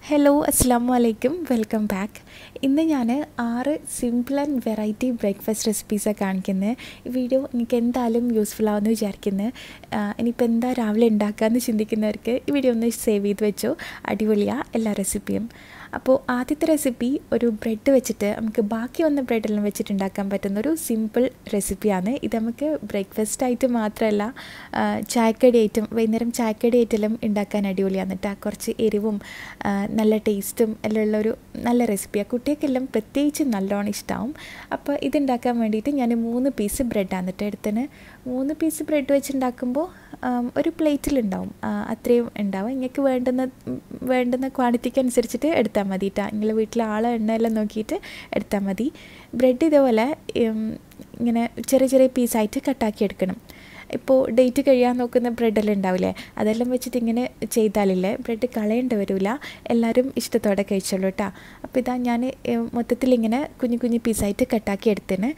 hello അസ്സാം വലൈക്കും welcome back ഇന്ന് ഞാൻ ആറ് സിമ്പിൾ ആൻഡ് വെറൈറ്റി ബ്രേക്ക്ഫാസ്റ്റ് റെസിപ്പീസാണ് കാണിക്കുന്നത് ഈ വീഡിയോ എനിക്ക് എന്തായാലും യൂസ്ഫുൾ ആവുമെന്ന് വിചാരിക്കുന്നത് ഇനിയിപ്പോൾ എന്താ രാവിലെ ഉണ്ടാക്കാമെന്ന് ചിന്തിക്കുന്നവർക്ക് ഈ വീഡിയോ ഒന്ന് സേവ് ചെയ്ത് വെച്ചോ അടിപൊളിയാണ് എല്ലാ റെസിപ്പിയും അപ്പോൾ ആദ്യത്തെ റെസിപ്പി ഒരു ബ്രെഡ് വെച്ചിട്ട് നമുക്ക് ബാക്കി വന്ന ബ്രെഡെല്ലാം വെച്ചിട്ട് ഉണ്ടാക്കാൻ പറ്റുന്ന ഒരു സിമ്പിൾ റെസിപ്പിയാണ് ഇത് നമുക്ക് ബ്രേക്ക്ഫാസ്റ്റ് ആയിട്ട് മാത്രമല്ല ചായക്കടി ഐറ്റം വൈകുന്നേരം ചായക്കടി ഐറ്റെല്ലാം ഉണ്ടാക്കാൻ അടിപൊളിയാണ് കേട്ടോ കുറച്ച് എരിവും ആ, നല്ല ടേസ്റ്റും എല്ലാം ഉള്ളൊരു നല്ല റെസിപ്പിയാണ് കുട്ടികൾക്കെല്ലാം പ്രത്യേകിച്ച് നല്ലോണം ഇഷ്ടമാവും അപ്പോൾ ഇതുണ്ടാക്കാൻ വേണ്ടിയിട്ട് ഞാൻ മൂന്ന് പീസ് ബ്രെഡാണ് കേട്ടോ എടുത്തതിന് മൂന്ന് പീസ് ബ്രെഡ് വെച്ചുണ്ടാക്കുമ്പോൾ ആം, ഒരു പ്ലേറ്റിലുണ്ടാവും ആ, അത്രയും ഉണ്ടാവും നിങ്ങൾക്ക് വേണ്ടുന്ന വേണ്ടുന്ന ക്വാണ്ടിറ്റിക്ക് അനുസരിച്ചിട്ട് എടുത്താൽ മതി കേട്ടോ നിങ്ങൾ വീട്ടിലെ ആളെ എണ്ണയെല്ലാം നോക്കിയിട്ട് എടുത്താൽ മതി ബ്രെഡ് ഇതേപോലെ ഉം, ഇങ്ങനെ ചെറിയ ചെറിയ പീസായിട്ട് കട്ടാക്കി എടുക്കണം ഇപ്പോൾ ഡേറ്റ് കഴിയാൻ നോക്കുന്ന ബ്രെഡെല്ലാം ഉണ്ടാവില്ലേ അതെല്ലാം വെച്ചിട്ട് ഇങ്ങനെ ചെയ്താലില്ലേ ബ്രെഡ് കളയേണ്ടി വരില്ല എല്ലാവരും ഇഷ്ടത്തോടെ കഴിച്ചോളൂ കേട്ടോ അപ്പോൾ ഇതാ ഞാൻ മൊത്തത്തിൽ ഇങ്ങനെ കുഞ്ഞു കുഞ്ഞു പീസായിട്ട് കട്ടാക്കി എടുത്തിന്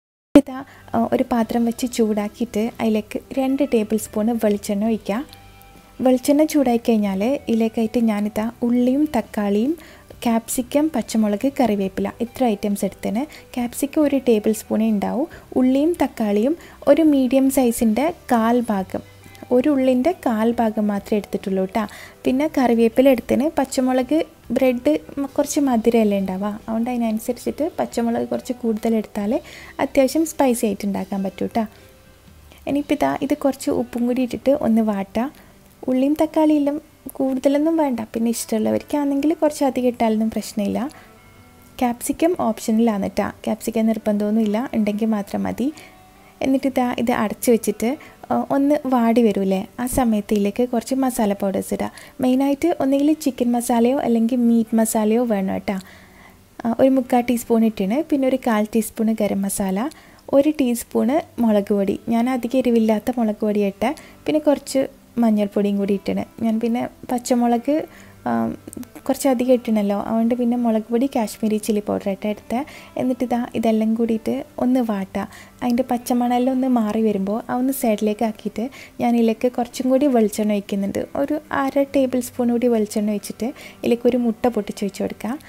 ഇതാ ആ, ഒരു പാത്രം വെച്ച് ചൂടാക്കിയിട്ട് അതിലേക്ക് രണ്ട് ടേബിൾ സ്പൂണ് വെളിച്ചെണ്ണ ഒഴിക്കുക വെളിച്ചെണ്ണ ചൂടായി കഴിഞ്ഞാൽ ഇതിലേക്കായിട്ട് ഞാനിതാ ഉള്ളിയും തക്കാളിയും ക്യാപ്സിക്കം പച്ചമുളക് കറിവേപ്പില ഇത്ര ഐറ്റംസ് എടുത്തതിന് ക്യാപ്സിക്കം ഒരു ടേബിൾ സ്പൂണേ ഉണ്ടാവും ഉള്ളിയും തക്കാളിയും ഒരു മീഡിയം സൈസിൻ്റെ കാൽ ഭാഗം ഒരു ഉള്ളിൻ്റെ കാൽ ഭാഗം മാത്രമേ എടുത്തിട്ടുള്ളൂ കേട്ടോ പിന്നെ കറിവേപ്പില എടുത്തതിന് പച്ചമുളക് ബ്രെഡ് മ- കുറച്ച് മധുരമല്ലേ ഉണ്ടാവുക അതുകൊണ്ട് അതിനനുസരിച്ചിട്ട് പച്ചമുളക് കുറച്ച് കൂടുതൽ എടുത്താൽ അത്യാവശ്യം സ്പൈസി ആയിട്ട് ഉണ്ടാക്കാൻ പറ്റും കേട്ടോ ഇനിയിപ്പോൾ ഇതാ ഇത് കുറച്ച് ഉപ്പും കൂടി ഇട്ടിട്ട് ഒന്ന് വാട്ടാം ഉള്ളിയും തക്കാളിയെല്ലാം കൂടുതലൊന്നും വേണ്ട പിന്നെ ഇഷ്ടമുള്ളവർക്കാണെങ്കിൽ കുറച്ച് അധികം ഇട്ടാലൊന്നും പ്രശ്നമില്ല ക്യാപ്സിക്കം ഓപ്ഷനിലാണ് കേട്ടോ ക്യാപ്സിക്കം നിർബന്ധമൊന്നുമില്ല ഉണ്ടെങ്കിൽ മാത്രം മതി എന്നിട്ട് ഇതാ ഇത് അടച്ച് വെച്ചിട്ട് ആ, ഒന്ന് വാടി വരൂലേ ആ സമയത്ത് ഇതിലേക്ക് കുറച്ച് മസാല പൗഡേഴ്സ് ഇടുക മെയിനായിട്ട് ഒന്നുകിൽ ചിക്കൻ മസാലയോ അല്ലെങ്കിൽ മീറ്റ് മസാലയോ വേണം കേട്ടോ ആ, ഒരു മുക്കാൽ ടീസ്പൂൺ ഇട്ടിന് പിന്നെ ഒരു കാൽ ടീസ്പൂൺ ഗരം മസാല ഒരു ടീസ്പൂണ് മുളക് പൊടി ഞാൻ അധികം എരിവില്ലാത്ത മുളക് പൊടി ഇട്ട് പിന്നെ കുറച്ച് മഞ്ഞൾപ്പൊടിയും കൂടി ഇട്ടിന് ഞാൻ പിന്നെ പച്ചമുളക് ആ, കുറച്ച് അധികം ഇട്ടിണല്ലോ അതുകൊണ്ട് പിന്നെ മുളക് പൊടി കാശ്മീരി ചില്ലി പൗഡർ ഇട്ട് എടുത്ത് എന്നിട്ട് ഇതാ ഇതെല്ലാം കൂടിയിട്ട് ഒന്ന് വാട്ടുക അതിൻ്റെ പച്ചമണെല്ലാം ഒന്ന് മാറി വരുമ്പോൾ ആ ഒന്ന് സൈഡിലേക്ക് ആക്കിയിട്ട് ഞാൻ ഇതിലേക്ക് കുറച്ചും കൂടി വെളിച്ചെണ്ണ ഒഴിക്കുന്നുണ്ട് ഒരു അര ടേബിൾ സ്പൂൺ കൂടി വെളിച്ചെണ്ണ ഒഴിച്ചിട്ട് ഇതിലേക്ക് ഒരു മുട്ട പൊട്ടിച്ച് വെച്ച് കൊടുക്കുക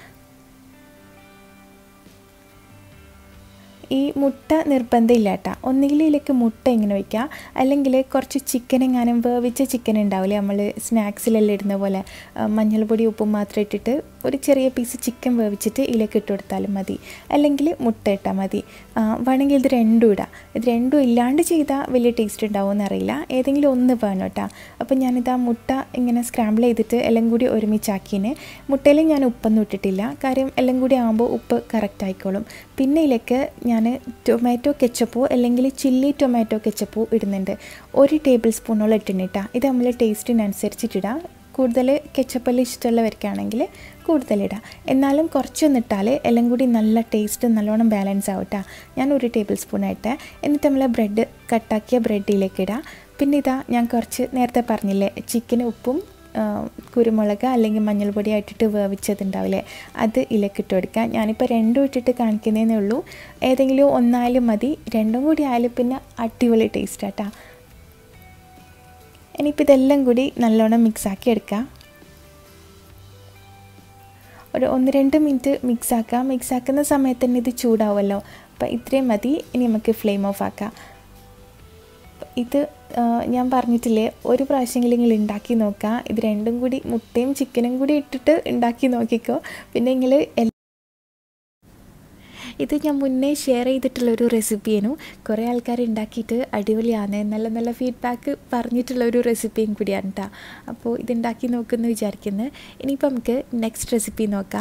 ഈ മുട്ട നിർബന്ധമില്ല കേട്ടോ ഒന്നുകിൽ ഇതിലേക്ക് മുട്ട ഇങ്ങനെ വയ്ക്കുക അല്ലെങ്കിൽ കുറച്ച് ചിക്കൻ എങ്ങാനും വേവിച്ച ചിക്കൻ ഉണ്ടാവില്ലേ നമ്മൾ സ്നാക്സിലെല്ലാം ഇടുന്ന പോലെ ആ, മഞ്ഞൾപ്പൊടി ഉപ്പും മാത്രം ഇട്ടിട്ട് ഒരു ചെറിയ പീസ് ചിക്കൻ വേവിച്ചിട്ട് ഇതിലേക്ക് ഇട്ട് കൊടുത്താലും മതി അല്ലെങ്കിൽ മുട്ട ഇട്ടാൽ മതി ആ, വേണമെങ്കിൽ ഇത് രണ്ടും ഇടാം ഇത് രണ്ടും ഇല്ലാണ്ട് ചെയ്താൽ വലിയ ടേസ്റ്റ് ഉണ്ടാവുമെന്ന് അറിയില്ല ഏതെങ്കിലും ഒന്ന് വേണം കേട്ടോ അപ്പോൾ ഞാനിതാ മുട്ട ഇങ്ങനെ സ്ക്രാമ്പിൾ ചെയ്തിട്ട് എല്ലാം കൂടി ഒരുമിച്ചാക്കിന് മുട്ടയിൽ ഞാൻ ഉപ്പൊന്നും ഇട്ടിട്ടില്ല കാര്യം എല്ലാം കൂടി ആകുമ്പോൾ ഉപ്പ് കറക്റ്റ് ആയിക്കോളും പിന്നെ ഇതിലേക്ക് ഞാൻ ടൊമാറ്റോ കെച്ചപ്പോ അല്ലെങ്കിൽ ചില്ലി ടൊമാറ്റോ കെച്ചപ്പോ ഇടുന്നുണ്ട് ഒരു ടേബിൾ സ്പൂണോളം ഇട്ടിട്ടാ ഇത് നമ്മൾ ടേസ്റ്റിനനുസരിച്ചിട്ടിടാം കൂടുതൽ കെച്ചപ്പെല്ലാം ഇഷ്ടമുള്ളവർക്കാണെങ്കിൽ കൂടുതലിടാം എന്നാലും കുറച്ചൊന്നിട്ടാൽ എല്ലാം കൂടി നല്ല ടേസ്റ്റ് നല്ലോണം ബാലൻസ് ആവട്ടാ ഞാൻ ഒരു ടേബിൾ സ്പൂൺ ഇട്ട് എന്നിട്ട് നമ്മൾ ബ്രെഡ് കട്ടാക്കിയ ബ്രെഡിലേക്ക് ഇടാം പിന്നെ ഇതാ ഞാൻ കുറച്ച് നേരത്തെ പറഞ്ഞില്ലേ ചിക്കന് ഉപ്പും ആ, കുരുമുളക് അല്ലെങ്കിൽ മഞ്ഞൾപ്പൊടി ഇട്ടിട്ട് വേവിച്ചതുണ്ടാവില്ലേ അത് ഇതിലേക്ക് ഇട്ട് കൊടുക്കുക ഞാനിപ്പോൾ രണ്ടും ഇട്ടിട്ട് കാണിക്കുന്നതേ ഉള്ളൂ ഏതെങ്കിലും ഒന്നായാലും മതി രണ്ടും കൂടി ആയാലും പിന്നെ അടിപൊളി ടേസ്റ്റ് ആട്ടാ ഇനിയിപ്പോൾ ഇതെല്ലാം കൂടി നല്ലോണം മിക്സാക്കി എടുക്കുക ഒരു ഒന്ന് രണ്ട് മിനിറ്റ് മിക്സ് ആക്കുക മിക്സ് ആക്കുന്ന സമയത്ത് തന്നെ ഇത് ചൂടാവുമല്ലോ അപ്പോൾ ഇത്രയും മതി ഇനി നമുക്ക് ഫ്ലെയിം ഓഫ് ആക്കാം ഇത് ആ, ഞാൻ പറഞ്ഞിട്ടില്ലേ ഒരു പ്രാവശ്യമെങ്കിലും നിങ്ങൾ ഉണ്ടാക്കി നോക്കുക ഇത് രണ്ടും കൂടി മുട്ടയും ചിക്കനും കൂടി ഇട്ടിട്ട് ഉണ്ടാക്കി നോക്കിക്കോ പിന്നെ നിങ്ങൾ ഇത് ഞാൻ മുന്നേ ഷെയർ ചെയ്തിട്ടുള്ളൊരു റെസിപ്പിയേനു കുറേ ആൾക്കാർ ഉണ്ടാക്കിയിട്ട് അടിപൊളിയാണ് നല്ല നല്ല ഫീഡ്ബാക്ക് പറഞ്ഞിട്ടുള്ള ഒരു റെസിപ്പിയും കൂടിയാണ് കേട്ടോ അപ്പോൾ ഇതുണ്ടാക്കി നോക്കുമെന്ന് വിചാരിക്കുന്നത് ഇനിയിപ്പോൾ നമുക്ക് നെക്സ്റ്റ് റെസിപ്പി നോക്കാം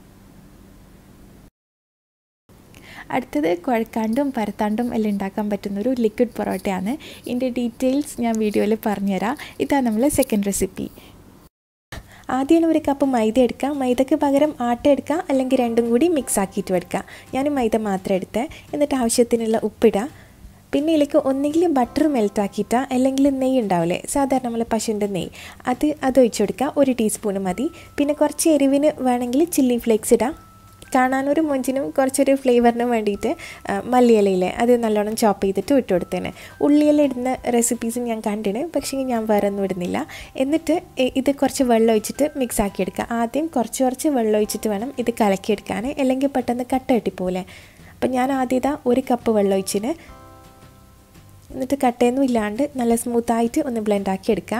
അടുത്തത് കുഴക്കാണ്ടും പരത്താണ്ടും എല്ലാം ഉണ്ടാക്കാൻ പറ്റുന്ന ഒരു ലിക്വിഡ് പൊറോട്ടയാണ് ഇതിൻ്റെ ഡീറ്റെയിൽസ് ഞാൻ വീഡിയോയിൽ പറഞ്ഞുതരാം ഇതാണ് നമ്മൾ സെക്കൻഡ് റെസിപ്പി ആദ്യം ഒരു കപ്പ് മൈദ എടുക്കുക മൈദക്ക് പകരം ആട്ട എടുക്കുക അല്ലെങ്കിൽ രണ്ടും കൂടി മിക്സ് ആക്കിയിട്ട് എടുക്കുക ഞാൻ മൈദ മാത്രം എടുത്ത് എന്നിട്ട് ആവശ്യത്തിനുള്ള ഉപ്പിടുക പിന്നെ ഇതിലേക്ക് ഒന്നുകിൽ ബട്ടർ മെൽറ്റ് ആക്കിയിട്ടാ അല്ലെങ്കിൽ നെയ്യ് ഉണ്ടാവില്ലേ സാധാരണ നമ്മൾ പശുവിൻ്റെ നെയ്യ് അത് അത് ഒഴിച്ചു കൊടുക്കുക ഒരു ടീസ്പൂൺ മതി പിന്നെ കുറച്ച് എരിവിന് വേണമെങ്കിൽ ചില്ലി ഫ്ലേക്സ് ഇടാം കാണാനൊരു മൊഞ്ചിനും കുറച്ചൊരു ഫ്ലേവറിനും വേണ്ടിയിട്ട് മല്ലിയിലയില്ലേ അത് നല്ലോണം ചോപ്പ് ചെയ്തിട്ട് ഇട്ട് കൊടുത്തേനെ ഉള്ളിയില ഇടുന്ന റെസിപ്പീസും ഞാൻ കണ്ടിന് പക്ഷേ ഞാൻ വേറെ ഒന്നും ഇടുന്നില്ല എന്നിട്ട് ഇത് കുറച്ച് വെള്ളം ഒഴിച്ചിട്ട് മിക്സ് ആക്കി എടുക്കുക ആദ്യം കുറച്ച് കുറച്ച് വെള്ളം ഒഴിച്ചിട്ട് വേണം ഇത് കലക്കിയെടുക്കാൻ അല്ലെങ്കിൽ പെട്ടെന്ന് കട്ട കെട്ടിപ്പോലെ അപ്പം ഞാൻ ആദ്യം ഇതാ ഒരു കപ്പ് വെള്ളം ഒഴിച്ചിന് എന്നിട്ട് കട്ടയൊന്നും ഇല്ലാണ്ട് നല്ല സ്മൂത്തായിട്ട് ഒന്ന് ബ്ലെൻഡ് ആക്കി എടുക്കുക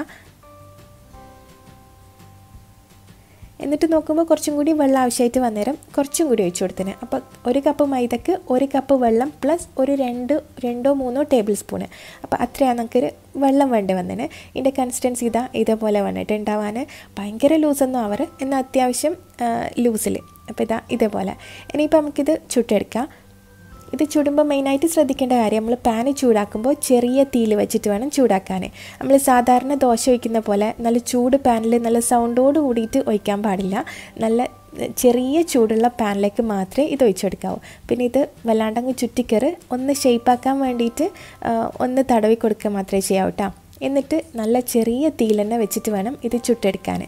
എന്നിട്ട് നോക്കുമ്പോൾ കുറച്ചും കൂടി വെള്ളം ആവശ്യമായിട്ട് വന്നേരം കുറച്ചും കൂടി ഒഴിച്ചു കൊടുത്തിന് അപ്പോൾ ഒരു കപ്പ് മൈദക്ക് ഒരു കപ്പ് വെള്ളം പ്ലസ് ഒരു രണ്ട് രണ്ടോ മൂന്നോ ടേബിൾ സ്പൂണ് അപ്പോൾ അത്രയാണ് നമുക്കൊരു വെള്ളം വേണ്ടി വന്നതിന് ഇതിൻ്റെ കൺസിസ്റ്റൻസി ഇതാ ഇതേപോലെ വന്നിട്ട് ഉണ്ടാവാൻ ഭയങ്കര ലൂസൊന്നും ആവർ എന്നാൽ അത്യാവശ്യം ലൂസിൽ അപ്പോൾ ഇതാ ഇതേപോലെ ഇനിയിപ്പോൾ നമുക്കിത് ചുട്ടെടുക്കാം ഇത് ചുടുമ്പോൾ മെയിനായിട്ട് ശ്രദ്ധിക്കേണ്ട കാര്യം നമ്മൾ പാന് ചൂടാക്കുമ്പോൾ ചെറിയ തീയിൽ വെച്ചിട്ട് വേണം ചൂടാക്കാൻ നമ്മൾ സാധാരണ ദോശ ഒഴിക്കുന്ന പോലെ നല്ല ചൂട് പാനിൽ നല്ല സൗണ്ടോട് കൂടിയിട്ട് ഒഴിക്കാൻ പാടില്ല നല്ല ചെറിയ ചൂടുള്ള പാനിലേക്ക് മാത്രമേ ഇത് ഒഴിച്ചെടുക്കാവൂ പിന്നെ ഇത് വല്ലാണ്ടങ്ങ് ചുറ്റിക്കറ് ഒന്ന് ഷേപ്പാക്കാൻ വേണ്ടിയിട്ട് ഒന്ന് തടവി കൊടുക്കുക മാത്രമേ ചെയ്യാവൂ കേട്ടോ എന്നിട്ട് നല്ല ചെറിയ തീയിൽ തന്നെ വെച്ചിട്ട് വേണം ഇത് ചുട്ടെടുക്കാൻ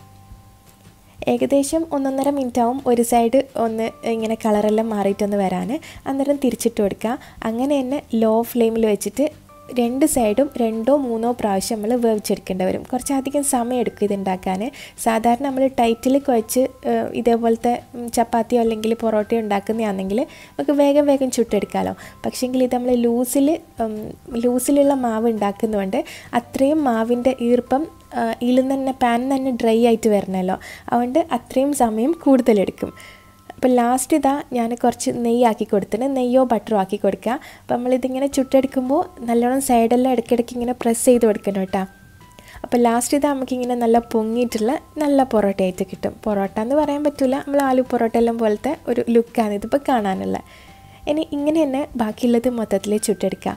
ഏകദേശം ഒന്നൊന്നര മിനിറ്റ് ആവും ഒരു സൈഡ് ഒന്ന് ഇങ്ങനെ കളറെല്ലാം മാറിയിട്ടൊന്ന് വരാൻ അന്നേരം തിരിച്ചിട്ട് കൊടുക്കുക അങ്ങനെ തന്നെ ലോ ഫ്ലെയിമിൽ വെച്ചിട്ട് രണ്ട് സൈഡും രണ്ടോ മൂന്നോ പ്രാവശ്യം നമ്മൾ വേവിച്ചെടുക്കേണ്ടി വരും കുറച്ചധികം സമയം എടുക്കും ഇതുണ്ടാക്കാൻ സാധാരണ നമ്മൾ ടൈറ്റിൽ കുഴച്ച് ഇതേപോലത്തെ ചപ്പാത്തിയോ അല്ലെങ്കിൽ പൊറോട്ടയോ ഉണ്ടാക്കുന്നതാണെങ്കിൽ നമുക്ക് വേഗം വേഗം ചുട്ടെടുക്കാമല്ലോ പക്ഷേങ്കിൽ ഇത് നമ്മൾ ലൂസിൽ ലൂസിലുള്ള മാവ് ഉണ്ടാക്കുന്നതുകൊണ്ട് അത്രയും മാവിൻ്റെ ഈർപ്പം ഇതിൽ തന്നെ പാൻ തന്നെ ഡ്രൈ ആയിട്ട് വരണമല്ലോ അതുകൊണ്ട് അത്രയും സമയം കൂടുതലെടുക്കും അപ്പോൾ ലാസ്റ്റ് ഇതാ ഞാൻ കുറച്ച് നെയ്യാക്കി കൊടുത്തിന് നെയ്യോ ബട്ടറോ ആക്കി കൊടുക്കുക അപ്പോൾ നമ്മളിതിങ്ങനെ ചുട്ടെടുക്കുമ്പോൾ നല്ലോണം സൈഡെല്ലാം ഇടയ്ക്കിടയ്ക്ക് ഇങ്ങനെ പ്രസ് ചെയ്ത് കൊടുക്കണം കേട്ടോ അപ്പോൾ ലാസ്റ്റ് ഇതാ നമുക്കിങ്ങനെ നല്ല പൊങ്ങിയിട്ടുള്ള നല്ല പൊറോട്ട ആയിട്ട് കിട്ടും പൊറോട്ട എന്ന് പറയാൻ പറ്റില്ല നമ്മൾ ആലു പൊറോട്ട എല്ലാം പോലത്തെ ഒരു ലുക്കാണ് ഇതിപ്പോൾ കാണാനുള്ള ഇനി ഇങ്ങനെ തന്നെ ബാക്കിയുള്ളത് മൊത്തത്തിൽ ചുട്ടെടുക്കുക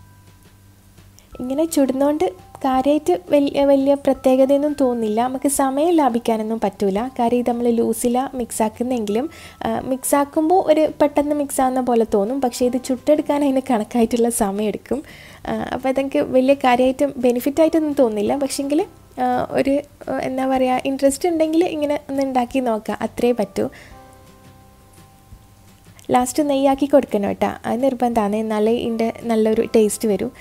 ഇങ്ങനെ ചുടുന്നതുകൊണ്ട് കാര്യമായിട്ട് വലിയ വലിയ പ്രത്യേകതയൊന്നും തോന്നില്ല നമുക്ക് സമയം ലാഭിക്കാനൊന്നും പറ്റില്ല കാര്യം ഇത് നമ്മൾ ലൂസില മിക്സ് ആക്കുന്നെങ്കിലും മിക്സ് ആക്കുമ്പോൾ ഒരു പെട്ടെന്ന് മിക്സ് ആവുന്ന പോലെ തോന്നും പക്ഷേ ഇത് ചുട്ടെടുക്കാൻ അതിന് കണക്കായിട്ടുള്ള സമയം എടുക്കും അപ്പോൾ അതെനിക്ക് വലിയ കാര്യമായിട്ട് ബെനിഫിറ്റായിട്ടൊന്നും തോന്നില്ല പക്ഷേങ്കിൽ ഒരു എന്താ പറയുക ഇൻട്രസ്റ്റ് ഉണ്ടെങ്കിൽ ഇങ്ങനെ ഒന്ന് ഉണ്ടാക്കി നോക്കാം അത്രേ പറ്റൂ ലാസ്റ്റ് നെയ്യാക്കി കൊടുക്കണം കേട്ടോ അത് നിർബന്ധമാണ് എന്നാലേ ഇതിൻ്റെ നല്ലൊരു ടേസ്റ്റ് വരും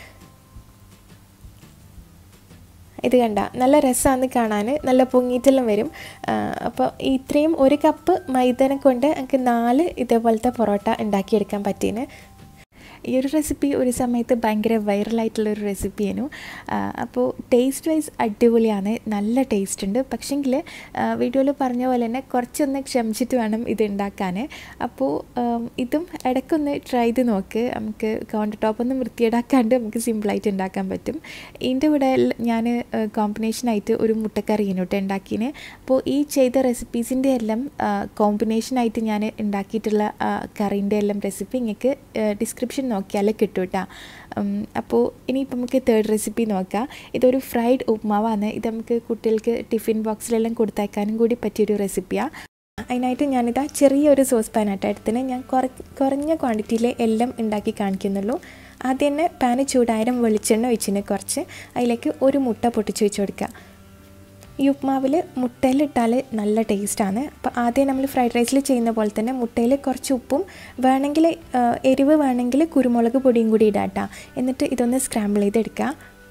ഇത് കണ്ട നല്ല രസമാണ് കാണാൻ നല്ല പൊങ്ങിയിട്ടെല്ലാം വരും അപ്പോൾ ഇത്രയും ഒരു കപ്പ് മൈദനെ കൊണ്ട് എനിക്ക് നാല് ഇതേപോലത്തെ പൊറോട്ട ഉണ്ടാക്കിയെടുക്കാൻ പറ്റീന് ഈ ഒരു റെസിപ്പി ഒരു സമയത്ത് ഭയങ്കര വൈറലായിട്ടുള്ളൊരു റെസിപ്പിയായിരുന്നു അപ്പോൾ ടേസ്റ്റ് വൈസ് അടിപൊളിയാണ് നല്ല ടേസ്റ്റ് ഉണ്ട് പക്ഷെങ്കിൽ വീഡിയോയിൽ പറഞ്ഞ പോലെ തന്നെ കുറച്ചൊന്ന് ക്ഷമിച്ചിട്ട് വേണം ഇത് ഉണ്ടാക്കാൻ അപ്പോൾ ഇതും ഇടയ്ക്കൊന്ന് ട്രൈ ചെയ്ത് നോക്ക് നമുക്ക് കൗണ്ടർ ടോപ്പൊന്നും വൃത്തിയേടാക്കാണ്ട് നമുക്ക് സിമ്പിളായിട്ട് ഉണ്ടാക്കാൻ പറ്റും ഇതിൻ്റെ കൂടെ ഞാൻ കോമ്പിനേഷനായിട്ട് ഒരു മുട്ടക്കറിയാണ് കേട്ടോ ഉണ്ടാക്കിന് അപ്പോൾ ഈ ചെയ്ത റെസിപ്പീസിൻ്റെ എല്ലാം കോമ്പിനേഷനായിട്ട് ഞാൻ ഉണ്ടാക്കിയിട്ടുള്ള കറീൻ്റെ എല്ലാം റെസിപ്പി നിങ്ങൾക്ക് ഡിസ്ക്രിപ്ഷൻ നോക്കിയാൽ കിട്ടും കേട്ടോ അപ്പോൾ ഇനിയിപ്പോൾ നമുക്ക് തേർഡ് റെസിപ്പി നോക്കാം ഇതൊരു ഫ്രൈഡ് ഉപ്മാവാണ് ഇത് നമുക്ക് കുട്ടികൾക്ക് ടിഫിൻ ബോക്സിലെല്ലാം കൊടുത്തയക്കാനും കൂടി പറ്റിയൊരു റെസിപ്പിയാണ് അതിനായിട്ട് ഞാനിതാ ചെറിയൊരു സോസ് പാനായിട്ട് എടുത്തിന് ഞാൻ കുറ കുറഞ്ഞ ക്വാണ്ടിറ്റിയിൽ എല്ലാം ഉണ്ടാക്കി കാണിക്കുന്നുള്ളൂ ആദ്യം തന്നെ പാന് ചൂടായിരം വെളിച്ചെണ്ണ ഒഴിച്ചിന് കുറച്ച് അതിലേക്ക് ഒരു മുട്ട പൊട്ടിച്ച് വെച്ച് കൊടുക്കുക ഈ ഉപ്മാവിൽ മുട്ടയിലിട്ടാൽ നല്ല ടേസ്റ്റാണ് അപ്പോൾ ആദ്യം നമ്മൾ ഫ്രൈഡ് റൈസിൽ ചെയ്യുന്ന പോലെ തന്നെ മുട്ടയിൽ കുറച്ച് ഉപ്പും വേണമെങ്കിൽ എരിവ് വേണമെങ്കിൽ കുരുമുളക് പൊടിയും കൂടി ഇടാം എന്നിട്ട് ഇതൊന്ന് സ്ക്രാമ്പിൾ ചെയ്തെടുക്കുക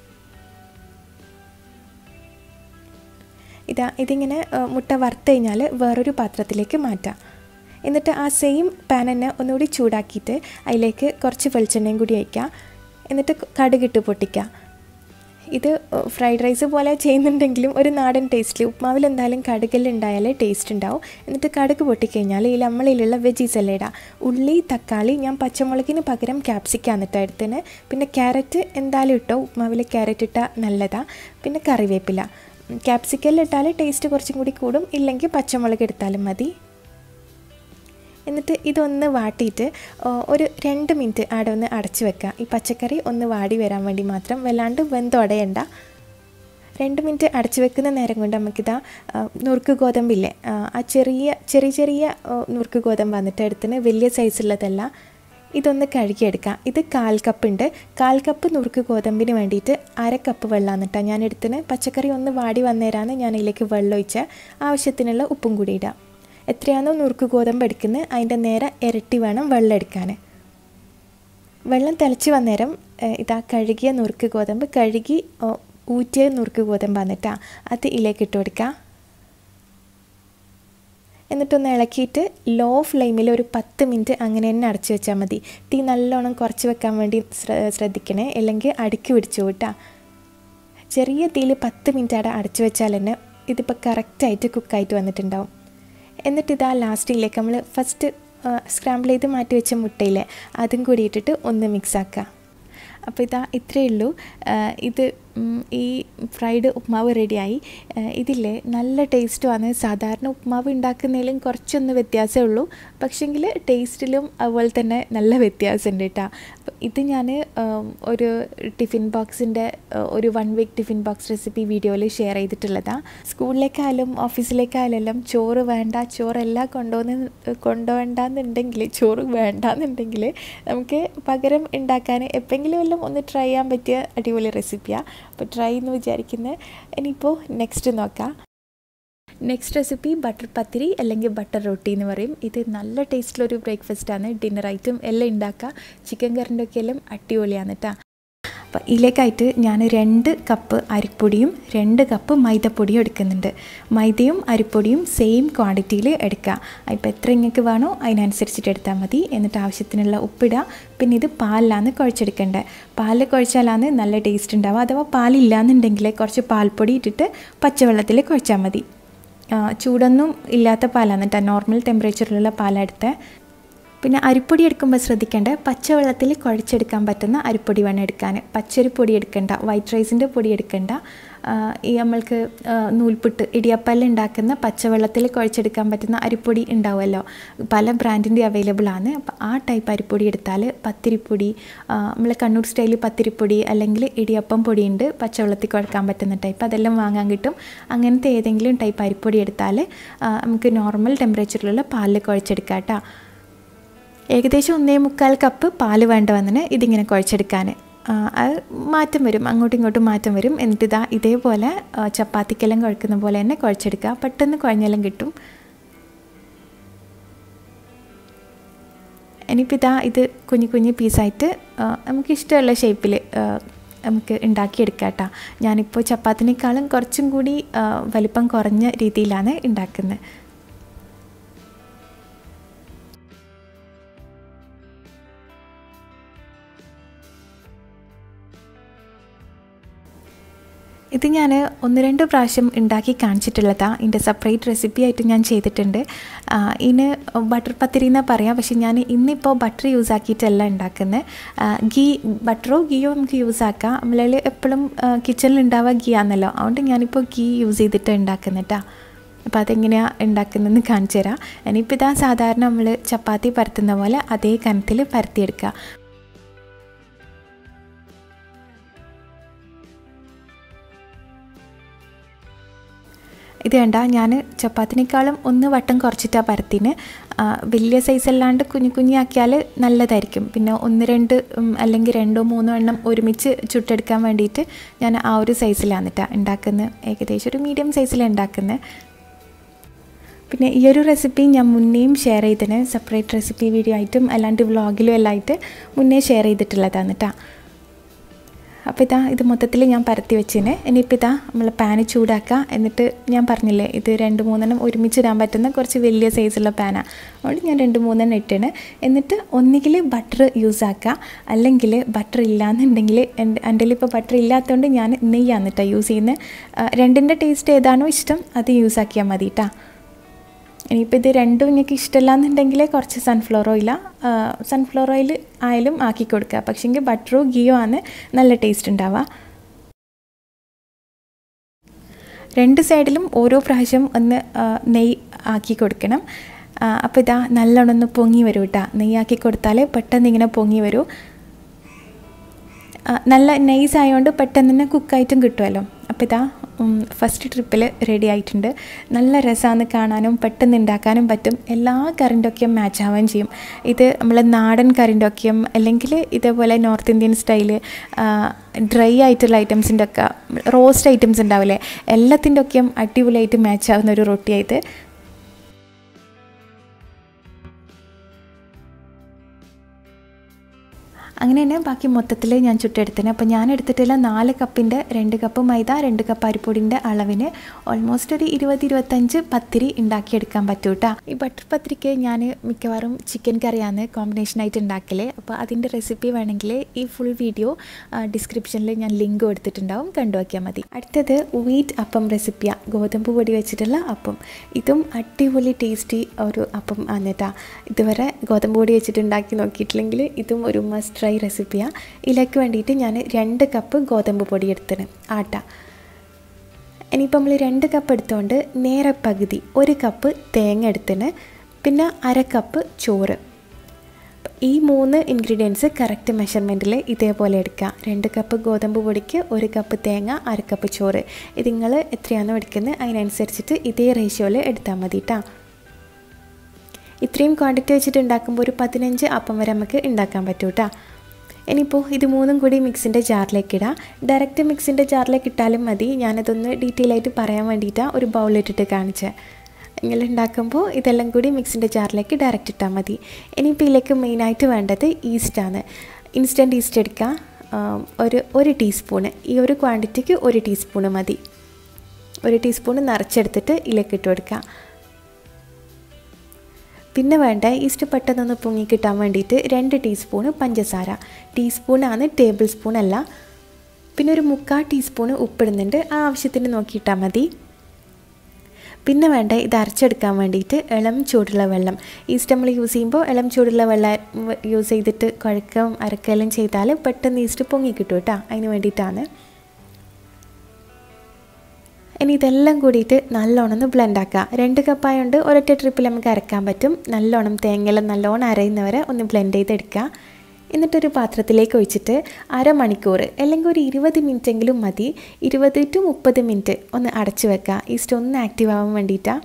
ഇതാ ഇതിങ്ങനെ മുട്ട വറുത്ത് കഴിഞ്ഞാൽ വേറൊരു പാത്രത്തിലേക്ക് മാറ്റാം എന്നിട്ട് ആ സെയിം പാൻ തന്നെ ഒന്നുകൂടി ചൂടാക്കിയിട്ട് അതിലേക്ക് കുറച്ച് വെളിച്ചെണ്ണയും കൂടി വയ്ക്കുക എന്നിട്ട് കടുകിട്ട് പൊട്ടിക്കുക ഇത് ഫ്രൈഡ് റൈസ് പോലെ ചെയ്യുന്നുണ്ടെങ്കിലും ഒരു നാടൻ ടേസ്റ്റിൽ ഉപ്മാവിൽ എന്തായാലും കടുകെല്ലാം ഉണ്ടായാലേ ടേസ്റ്റ് ഉണ്ടാവും എന്നിട്ട് കടുക് പൊട്ടിക്കഴിഞ്ഞാൽ ഈ നമ്മളിലുള്ള വെജീസ് എല്ലാം ഇടാം ഉള്ളി തക്കാളി ഞാൻ പച്ചമുളകിന് പകരം ക്യാപ്സിക്കാണ് ഇട്ടോ എടുത്തിന് പിന്നെ ക്യാരറ്റ് എന്തായാലും ഇട്ടോ ഉപ്മാവിൽ ക്യാരറ്റ് ഇട്ടാൽ നല്ലതാണ് പിന്നെ കറിവേപ്പില ക്യാപ്സിക്കലിൽ ഇട്ടാൽ ടേസ്റ്റ് കുറച്ചും കൂടി കൂടും ഇല്ലെങ്കിൽ പച്ചമുളക് എടുത്താലും മതി എന്നിട്ട് ഇതൊന്ന് വാട്ടിയിട്ട് ഒരു രണ്ട് മിനിറ്റ് അവിടെ ഒന്ന് അടച്ച് വെക്കുക ഈ പച്ചക്കറി ഒന്ന് വാടി വരാൻ വേണ്ടി മാത്രം വല്ലാണ്ട് വെന്തുടയണ്ട രണ്ട് മിനിറ്റ് അടച്ചു വെക്കുന്ന നേരം കൊണ്ട് നമുക്കിതാ നുറുക്ക് ഗോതമ്പില്ലേ ആ ചെറിയ ചെറിയ ചെറിയ നുറുക്ക് ഗോതമ്പ് വന്നിട്ട് എടുത്തിന് വലിയ സൈസുള്ളതല്ല ഇതൊന്ന് കഴുകിയെടുക്കാം ഇത് കാൽ കപ്പുണ്ട് കാൽ കപ്പ് നുറുക്ക് ഗോതമ്പിന് വേണ്ടിയിട്ട് അര കപ്പ് വെള്ളമാണ് കേട്ടോ ഞാൻ എടുത്തിന് പച്ചക്കറി ഒന്ന് വാടി വന്നേരാന്ന് ഞാൻ ഇതിലേക്ക് വെള്ളം ഒഴിച്ച് ആവശ്യത്തിനുള്ള ഉപ്പും കൂടി ഇടാം എത്രയാണോ നുറുക്ക് ഗോതമ്പ് എടുക്കുന്നത് അതിൻ്റെ നേരെ ഇരട്ടി വേണം വെള്ളം എടുക്കാൻ വെള്ളം തിളച്ച് വന്നേരം ഇതാ കഴുകിയ നുറുക്ക് ഗോതമ്പ് കഴുകി ഊറ്റിയ നുറുക്ക് ഗോതമ്പ് വന്നിട്ടാ അത് ഇതിലേക്ക് ഇട്ട് കൊടുക്കുക എന്നിട്ടൊന്ന് ഇളക്കിയിട്ട് ലോ ഫ്ലെയിമിൽ ഒരു പത്ത് മിനിറ്റ് അങ്ങനെ തന്നെ അടച്ചു വെച്ചാൽ മതി തീ നല്ലോണം കുറച്ച് വെക്കാൻ വേണ്ടി ശ്രദ്ധിക്കണേ അല്ലെങ്കിൽ അടുക്കി പിടിച്ചു കേട്ടാ ചെറിയ തീയിൽ പത്ത് മിനിറ്റ് അവിടെ അടച്ചു വെച്ചാൽ തന്നെ ഇതിപ്പോൾ കറക്റ്റായിട്ട് കുക്കായിട്ട് വന്നിട്ടുണ്ടാവും എന്നിട്ട് ഇതാ ലാസ്റ്റിലേക്ക് നമ്മൾ ഫസ്റ്റ് സ്ക്രാമ്പിൾ ചെയ്ത് മാറ്റി വെച്ച മുട്ടയില്ലേ അതും കൂടി ഇട്ടിട്ട് ഒന്ന് മിക്സ് ആക്കുക അപ്പോൾ ഇതാ ഇത്രയേ ഉള്ളൂ ഇത് ഈ ഫ്രൈഡ് ഉപ്മാവ് റെഡിയായി ഇതില്ലേ നല്ല ടേസ്റ്റുമാണ് സാധാരണ ഉപ്മാവ് ഉണ്ടാക്കുന്നതിലും കുറച്ചൊന്ന് വ്യത്യാസമേ ഉള്ളൂ പക്ഷേങ്കിൽ ടേസ്റ്റിലും അതുപോലെ തന്നെ നല്ല വ്യത്യാസമുണ്ട് കേട്ടോ അപ്പോൾ ഇത് ഞാൻ ഒരു ടിഫിൻ ബോക്സിൻ്റെ ഒരു one week tiffin box recipe വീഡിയോയിൽ ഷെയർ ചെയ്തിട്ടുള്ളതാണ് സ്കൂളിലേക്കായാലും ഓഫീസിലേക്കായാലും എല്ലാം ചോറ് വേണ്ട ചോറെല്ലാം കൊണ്ടുപോകുന്ന കൊണ്ടുപോകണ്ടെന്നുണ്ടെങ്കിൽ ചോറ് വേണ്ടാന്നുണ്ടെങ്കിൽ നമുക്ക് പകരം ഉണ്ടാക്കാൻ എപ്പോഴെങ്കിലും എല്ലാം ഒന്ന് ട്രൈ ചെയ്യാൻ പറ്റിയ അടിപൊളി റെസിപ്പിയാണ് അപ്പോൾ ട്രൈ എന്ന് വിചാരിക്കുന്നത് ഇനിയിപ്പോൾ നെക്സ്റ്റ് നോക്കാം നെക്സ്റ്റ് റെസിപ്പി ബട്ടർ പത്തിരി അല്ലെങ്കിൽ ബട്ടർ റൊട്ടി എന്ന് പറയും ഇത് നല്ല ടേസ്റ്റിലൊരു ബ്രേക്ക്ഫാസ്റ്റാണ് ഡിന്നർ ഐറ്റം എല്ലാം ഉണ്ടാക്കുക ചിക്കൻ കറിൻ്റെ ഒക്കെ എല്ലാം അടിപൊളിയാണ് കേട്ടോ അപ്പോൾ ഇതിലേക്കായിട്ട് ഞാൻ രണ്ട് കപ്പ് അരിപ്പൊടിയും രണ്ട് കപ്പ് മൈദപ്പൊടിയും എടുക്കുന്നുണ്ട് മൈദയും അരിപ്പൊടിയും സെയിം ക്വാണ്ടിറ്റിയിൽ എടുക്കുക ഇപ്പോൾ എത്ര ഇങ്ങക്ക് വേണോ അതിനനുസരിച്ചിട്ട് എടുത്താൽ മതി എന്നിട്ട് ആവശ്യത്തിനുള്ള ഉപ്പിടുക പിന്നെ ഇത് പാലിലാണ് കുഴച്ചെടുക്കേണ്ടത് പാലിൽ കുഴച്ചാലാണ് നല്ല ടേസ്റ്റ് ഉണ്ടാവുക അഥവാ പാലില്ലാന്നുണ്ടെങ്കിൽ കുറച്ച് പാൽപ്പൊടി ഇട്ടിട്ട് പച്ചവെള്ളത്തിൽ കുഴച്ചാൽ മതി ചൂടൊന്നും ഇല്ലാത്ത പാലാണ് കേട്ടോ നോർമൽ ടെമ്പറേച്ചറിലുള്ള പാലെടുത്ത് പിന്നെ അരിപ്പൊടി എടുക്കുമ്പോൾ ശ്രദ്ധിക്കേണ്ടത് പച്ചവെള്ളത്തിൽ കുഴച്ചെടുക്കാൻ പറ്റുന്ന അരിപ്പൊടി വേണം എടുക്കാൻ പച്ചരിപ്പൊടി എടുക്കണ്ട വൈറ്റ് റൈസിൻ്റെ പൊടി എടുക്കണ്ട ഈ നമ്മൾക്ക് നൂൽപുട്ട് ഇടിയപ്പല്ല് ഉണ്ടാക്കുന്ന പച്ചവെള്ളത്തിൽ കുഴച്ചെടുക്കാൻ പറ്റുന്ന അരിപ്പൊടി ഉണ്ടാവുമല്ലോ പല ബ്രാൻഡിൻ്റെ അവൈലബിൾ ആണ് അപ്പോൾ ആ ടൈപ്പ് അരിപ്പൊടി എടുത്താൽ പത്തിരിപ്പൊടി നമ്മൾ കണ്ണൂർ സ്റ്റൈലിൽ പത്തിരിപ്പൊടി അല്ലെങ്കിൽ ഇടിയപ്പം പൊടിയുണ്ട് പച്ചവെള്ളത്തിൽ കുഴക്കാൻ പറ്റുന്ന ടൈപ്പ് അതെല്ലാം വാങ്ങാൻ കിട്ടും അങ്ങനത്തെ ഏതെങ്കിലും ടൈപ്പ് അരിപ്പൊടി എടുത്താൽ നമുക്ക് നോർമൽ ടെമ്പറേച്ചറിലുള്ള പാലിൽ കുഴച്ചെടുക്കാം കേട്ടോ ഏകദേശം ഒന്നേ മുക്കാൽ കപ്പ് പാല് വേണ്ട വന്നിന് ഇതിങ്ങനെ കുഴച്ചെടുക്കാൻ അത് മാറ്റം വരും അങ്ങോട്ടും ഇങ്ങോട്ടും മാറ്റം വരും എന്നിട്ട് ഇതാ ഇതേപോലെ ചപ്പാത്തിക്കെല്ലാം കുഴക്കുന്ന പോലെ തന്നെ കുഴച്ചെടുക്കുക പെട്ടെന്ന് കുഴഞ്ഞെല്ലാം കിട്ടും ഇനിയിപ്പോൾ ഇതാ ഇത് കുഞ്ഞു കുഞ്ഞു പീസായിട്ട് നമുക്ക് ഇഷ്ടമുള്ള ഷേപ്പിൽ നമുക്ക് ഉണ്ടാക്കിയെടുക്കാം കേട്ടോ ഞാനിപ്പോൾ ചപ്പാത്തിനേക്കാളും കുറച്ചും കൂടി വലിപ്പം കുറഞ്ഞ രീതിയിലാണ് ഉണ്ടാക്കുന്നത് ഇത് ഞാൻ ഒന്ന് രണ്ട് പ്രാവശ്യം ഉണ്ടാക്കി കാണിച്ചിട്ടുള്ളതാണ് ഇതിൻ്റെ സെപ്പറേറ്റ് റെസിപ്പി ആയിട്ട് ഞാൻ ചെയ്തിട്ടുണ്ട് ഇതിന് ബട്ടർ പത്തിരി എന്നാണ് പറയാം പക്ഷേ ഞാൻ ഇന്നിപ്പോൾ ബട്ടർ യൂസ് ആക്കിയിട്ടല്ല ഉണ്ടാക്കുന്നത് ഗീ ബട്ടറോ ഗീയോ നമുക്ക് യൂസ് ആക്കാം നമ്മളിൽ എപ്പോഴും കിച്ചണിൽ ഉണ്ടാവുക ഗീ ആണല്ലോ അതുകൊണ്ട് ഞാനിപ്പോൾ ഗീ യൂസ് ചെയ്തിട്ട് ഉണ്ടാക്കുന്നിട്ടാ അപ്പോൾ അതെങ്ങനെയാണ് ഉണ്ടാക്കുന്നതെന്ന് കാണിച്ചു തരാം ഇനിയിപ്പോൾ ഇതാ സാധാരണ നമ്മൾ ചപ്പാത്തി പരത്തുന്ന പോലെ അതേ കനത്തിൽ പരത്തിയെടുക്കുക ഇത് വേണ്ട ഞാൻ ചപ്പാത്തിനേക്കാളും ഒന്ന് വട്ടം കുറച്ചിട്ടാണ് പരത്തിന് വലിയ സൈസ് അല്ലാണ്ട് കുഞ്ഞു കുഞ്ഞാക്കിയാൽ നല്ലതായിരിക്കും പിന്നെ ഒന്ന് രണ്ട് അല്ലെങ്കിൽ രണ്ടോ മൂന്നോ എണ്ണം ഒരുമിച്ച് ചുട്ടെടുക്കാൻ വേണ്ടിയിട്ട് ഞാൻ ആ ഒരു സൈസിലാണ് കേട്ടോ ഉണ്ടാക്കുന്നത് ഏകദേശം ഒരു മീഡിയം സൈസിലാണ് ഉണ്ടാക്കുന്നത് പിന്നെ ഈ ഒരു റെസിപ്പി ഞാൻ മുന്നേയും ഷെയർ ചെയ്തതിന് സെപ്പറേറ്റ് റെസിപ്പി വീഡിയോ ആയിട്ടും അല്ലാണ്ട് വ്ളോഗിലും എല്ലാം ആയിട്ട് മുന്നേ ഷെയർ ചെയ്തിട്ടുള്ളതാണ് കേട്ടോ അപ്പോൾ ഇതാ ഇത് മൊത്തത്തിൽ ഞാൻ പരത്തി വെച്ചിന് ഇനിയിപ്പോൾ ഇതാ നമ്മൾ പാന് ചൂടാക്കുക എന്നിട്ട് ഞാൻ പറഞ്ഞില്ലേ ഇത് രണ്ട് മൂന്നെണ്ണം ഒരുമിച്ച് ഇടാൻ പറ്റുന്ന കുറച്ച് വലിയ സൈസുള്ള പാനാണ് അതുകൊണ്ട് ഞാൻ രണ്ട് മൂന്നെണ്ണം ഇട്ടിന് എന്നിട്ട് ഒന്നുകിൽ ബട്ടർ യൂസ് ആക്കുക അല്ലെങ്കിൽ ബട്ടർ ഇല്ലാന്നുണ്ടെങ്കിൽ എൻ്റെ എൻ്റെ ഇപ്പോൾ ബട്ടർ ഇല്ലാത്തതുകൊണ്ട് ഞാൻ നെയ്യാണ് കേട്ടോ യൂസ് ചെയ്യുന്നത് രണ്ടിൻ്റെ ടേസ്റ്റ് ഏതാണോ ഇഷ്ടം അത് യൂസ് ആക്കിയാൽ മതി കേട്ടോ ഇനിയിപ്പോൾ ഇത് രണ്ടും നിങ്ങൾക്ക് ഇഷ്ടമല്ലാന്നുണ്ടെങ്കിൽ കുറച്ച് സൺഫ്ലവർ ഓയില സൺഫ്ലവർ ഓയിൽ ആയാലും ആക്കി കൊടുക്കുക പക്ഷേങ്കിൽ ബട്ടറോ ഗീയോ ആണ് നല്ല ടേസ്റ്റ് ഉണ്ടാവുക രണ്ട് സൈഡിലും ഓരോ പ്രാവശ്യം ഒന്ന് നെയ്യ് ആക്കി കൊടുക്കണം അപ്പോൾ ഇതാ നല്ലോണം ഒന്ന് പൊങ്ങി വരും കേട്ടോ നെയ്യാക്കി കൊടുത്താൽ പെട്ടെന്ന് ഇങ്ങനെ പൊങ്ങി വരും നല്ല നൈസ് ആയതുകൊണ്ട് പെട്ടെന്ന് തന്നെ കുക്കായിട്ടും കിട്ടുമല്ലോ അപ്പോൾ ഇതാ ഫസ്റ്റ് ട്രിപ്പിൽ റെഡി ആയിട്ടുണ്ട് നല്ല രസമാണ് കാണാനും പെട്ടെന്ന് ഉണ്ടാക്കാനും പറ്റും എല്ലാ കറിൻ്റെയൊക്കെയും മാച്ച് ആവുകയും ചെയ്യും ഇത് നമ്മൾ നാടൻ കറിൻ്റെയൊക്കെയും അല്ലെങ്കിൽ ഇതേപോലെ നോർത്ത് ഇന്ത്യൻ സ്റ്റൈല് ഡ്രൈ ആയിട്ടുള്ള ഐറ്റംസിൻ്റെ ഒക്കെ റോസ്റ്റ് ഐറ്റംസ് ഉണ്ടാവില്ലേ എല്ലാത്തിൻ്റെ ഒക്കെയും അടിപൊളിയായിട്ട് മാച്ച് ആവുന്ന ഒരു റൊട്ടിയായത് അങ്ങനെ തന്നെ ബാക്കി മൊത്തത്തിൽ ഞാൻ ചുട്ടെടുത്തിന് അപ്പോൾ ഞാൻ എടുത്തിട്ടുള്ള നാല് കപ്പിൻ്റെ രണ്ട് കപ്പ് മൈദ രണ്ട് കപ്പ് അരിപ്പൊടിൻ്റെ അളവിന് ഓൾമോസ്റ്റ് ഒരു ഇരുപത് ഇരുപത്തഞ്ച് പത്തിരി ഉണ്ടാക്കിയെടുക്കാൻ പറ്റും കേട്ടോ ഈ ബട്ടർ പത്തിരിക്ക് ഞാൻ മിക്കവാറും ചിക്കൻ കറിയാണ് കോമ്പിനേഷനായിട്ട് ഉണ്ടാക്കൽ അപ്പോൾ അതിൻ്റെ റെസിപ്പി വേണമെങ്കിൽ ഈ ഫുൾ വീഡിയോ ഡിസ്ക്രിപ്ഷനിൽ ഞാൻ ലിങ്ക് കൊടുത്തിട്ടുണ്ടാവും കണ്ടു നോക്കിയാൽ മതി അടുത്തത് വീറ്റ് അപ്പം റെസിപ്പിയാണ് ഗോതമ്പ് പൊടി വെച്ചിട്ടുള്ള അപ്പം ഇതും അടിപൊളി ടേസ്റ്റി ഒരു അപ്പം ആണ് കേട്ടോ ഇതുവരെ ഗോതമ്പ് പൊടി വെച്ചിട്ട് ഉണ്ടാക്കി നോക്കിയിട്ടില്ലെങ്കിൽ ഇതും ഒരു മസ്റ്റ് ട്രൈ റെസിപ്പിയാണ് ഇതിലേക്ക് വേണ്ടിയിട്ട് ഞാൻ രണ്ട് കപ്പ് ഗോതമ്പ് പൊടി എടുത്തിന് ആട്ട ഇനിയിപ്പോൾ നമ്മൾ രണ്ട് കപ്പ് എടുത്തുകൊണ്ട് നേരെ പകുതി ഒരു കപ്പ് തേങ്ങ എടുത്തിന് പിന്നെ അര കപ്പ് ചോറ് ഈ മൂന്ന് ഇൻഗ്രീഡിയൻസ് കറക്റ്റ് മെഷർമെൻറ്റിൽ ഇതേപോലെ എടുക്കുക രണ്ട് കപ്പ് ഗോതമ്പ് പൊടിക്ക് ഒരു കപ്പ് തേങ്ങ അര കപ്പ് ചോറ് ഇത് നിങ്ങൾ എത്രയാണോ എടുക്കുന്നത് അതിനനുസരിച്ചിട്ട് ഇതേ റേഷ്യോയിൽ എടുത്താൽ മതി കേട്ടോ ഇത്രയും ക്വാണ്ടിറ്റി വെച്ചിട്ട് ഉണ്ടാക്കുമ്പോൾ ഒരു പതിനഞ്ച് അപ്പം വരെ നമുക്ക് ഉണ്ടാക്കാൻ പറ്റും കേട്ടോ ഇനിയിപ്പോൾ ഇത് മൂന്നും കൂടി മിക്സിൻ്റെ ജാറിലേക്ക് ഇടാം ഡയറക്റ്റ് മിക്സിൻ്റെ ജാറിലേക്ക് ഇട്ടാലും മതി ഞാനതൊന്ന് ഡീറ്റെയിൽ ആയിട്ട് പറയാൻ വേണ്ടിയിട്ടാണ് ഒരു ബൗളിട്ടിട്ട് കാണിച്ചത് ഇങ്ങനെ ഉണ്ടാക്കുമ്പോൾ ഇതെല്ലാം കൂടി മിക്സിൻ്റെ ജാറിലേക്ക് ഡയറക്റ്റ് ഇട്ടാൽ മതി ഇനിയിപ്പോൾ ഇതിലേക്ക് മെയിനായിട്ട് വേണ്ടത് ഈസ്റ്റാണ് ഇൻസ്റ്റൻറ്റ് ഈസ്റ്റ് എടുക്കുക ഒരു ഒരു ടീസ്പൂണ് ഈ ഒരു ക്വാണ്ടിറ്റിക്ക് ഒരു ടീസ്പൂണ് മതി ഒരു ടീസ്പൂണ് നിറച്ചെടുത്തിട്ട് ഇതിലേക്ക് ഇട്ട് കൊടുക്കുക പിന്നെ വേണ്ട ഈസ്റ്റ് പെട്ടെന്നൊന്ന് പൊങ്ങി കിട്ടാൻ വേണ്ടിയിട്ട് രണ്ട് ടീസ്പൂണ് പഞ്ചസാര ടീസ്പൂണാണ് ടേബിൾ സ്പൂൺ അല്ല പിന്നെ ഒരു മുക്കാൽ ടീസ്പൂണ് ഉപ്പിടുന്നുണ്ട് ആ ആവശ്യത്തിന് നോക്കിയിട്ടാൽ മതി പിന്നെ വേണ്ട ഇത് അരച്ചെടുക്കാൻ വേണ്ടിയിട്ട് ഇളം ചൂടുള്ള വെള്ളം ഈസ്റ്റ് നമ്മൾ യൂസ് ചെയ്യുമ്പോൾ ഇളം ചൂടുള്ള വെള്ളം യൂസ് ചെയ്തിട്ട് കുഴക്കം അരക്കെല്ലാം ചെയ്താൽ പെട്ടെന്ന് ഈസ്റ്റ് പൊങ്ങി കിട്ടും കേട്ടോ അതിന് വേണ്ടിയിട്ടാണ് ഇനി ഇതെല്ലാം കൂടിയിട്ട് നല്ലോണം ഒന്ന് ബ്ലെൻഡ് ആക്കുക രണ്ട് കപ്പായതുകൊണ്ട് ഒരൊറ്റ ട്രിപ്പിൽ നമുക്ക് അരക്കാൻ പറ്റും നല്ലോണം തേങ്ങയെല്ലാം നല്ലോണം അരയുന്നവരെ ഒന്ന് ബ്ലെൻഡ് ചെയ്തെടുക്കുക എന്നിട്ടൊരു പാത്രത്തിലേക്ക് ഒഴിച്ചിട്ട് അരമണിക്കൂർ അല്ലെങ്കിൽ ഒരു ഇരുപത് മിനിറ്റെങ്കിലും മതി ഇരുപത് ടു മുപ്പത് മിനിറ്റ് ഒന്ന് അടച്ചു വെക്കുക ഈസ്റ്റ് ഒന്ന് ആക്റ്റീവ് ആവാൻ വേണ്ടിയിട്ടാണ്